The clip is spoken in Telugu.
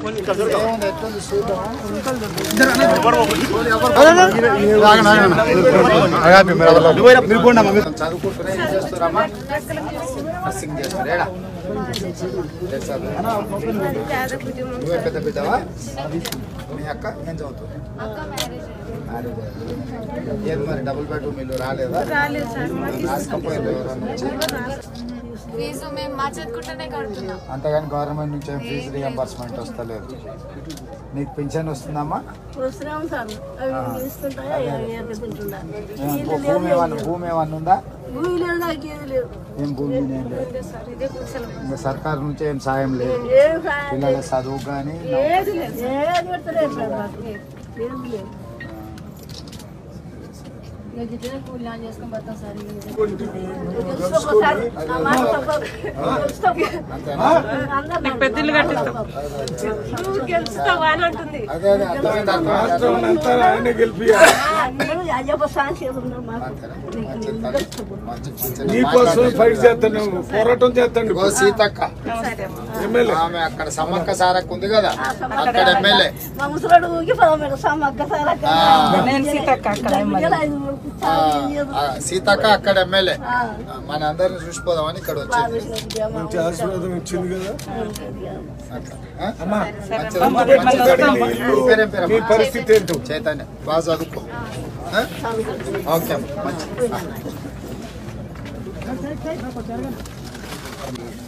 ఏముంది ఎట్లుంది చూద్దాం చదువుకుంటున్నా ఏం చేస్తారమ్మా నర్సింగ్ చేస్తారు ఏడా తెలుసా? నువ్వే పెద్ద బిడ్డవా మీ అక్క ఏం చదువుతుంది మ్యారేజ్ అయ్యింది. ఏది మరి డబుల్ బెడ్రూమ్ ఇల్లు రాలేదా రాసుకపోయారు ఎవరన్నా వచ్చి ఫీజు మేము మా చదువుకుంటూనే కడుతున్నాం అంతేగాని గవర్నమెంట్ నుంచి ఏం ఫీజు రియంబర్స్మెంట్ వస్తలేదు నీకు పింఛన్ వస్తుందమ్మా వస్తున్నాం సార్ అవి తీసుకుంటా అవి తింటున్నా ఏం భూ- భూమి ఏమన్నా భూమి ఏమన్నా ఉందా భూమి లేదు నాకు ఏది లేదు ఏం భూమి ఏం లేదు ఇంకా సర్కారు నుంచి ఏం సాయం లేదు ఏం సాయం పిల్లల చదువు కానీ ఏది లేదు ఏది పెడతలేదు సార్ మాకు ఏది లేదు తెలుసుకోసారి నా మాట తప్పదు. తెలుసుకోకు. అందరూ నాకు పెద్దలు కట్టిస్తాం నువ్వు గెలుస్తావు అని అంటుంది అదే అదే అర్థమైంది అర్థమైంది ఆ, అందరూ అయ్యప్ప సాక్షి ఉన్నారు మాకు అంతేనా? మంచి తల్లి, మంచి పింఛన్. నీకోసం ఫైట్ చేస్తాను పోరాటం చేస్తాను ఇగో సీతక్క ఎమ్మెల్యే ఆమె అక్కడ సమ్మక్క సారక్క ఉంది కదా అక్కడ ఎమ్మెల్యే మా ముసలాడు ఊగి పదం పెడతాం సమ్మక్క సారక్క ఆ. నేను సీతక్క అక్కడ పిల్లలు ఐదు మంది ఆ, కూర్చొని ఏం చేయదు. ఆ, సీతక్క అక్కడ ఎమ్మెల్యే ఆ. మన అందరిని చూసిపోదామని ఇక్కడ వచ్చింది మంచి ఆశీర్వాదం ఇచ్చింది కదా అట్లా. ఆ? అమ్మా మంచిది. మళ్ళీ వస్తాం. నీ పేరేం పేరమ్మా? మీ పరిస్థితి ఏంటో చైతన్య బాగా చదువుకో ఆ? ఓకే అమ్మా మంచిది ఆ.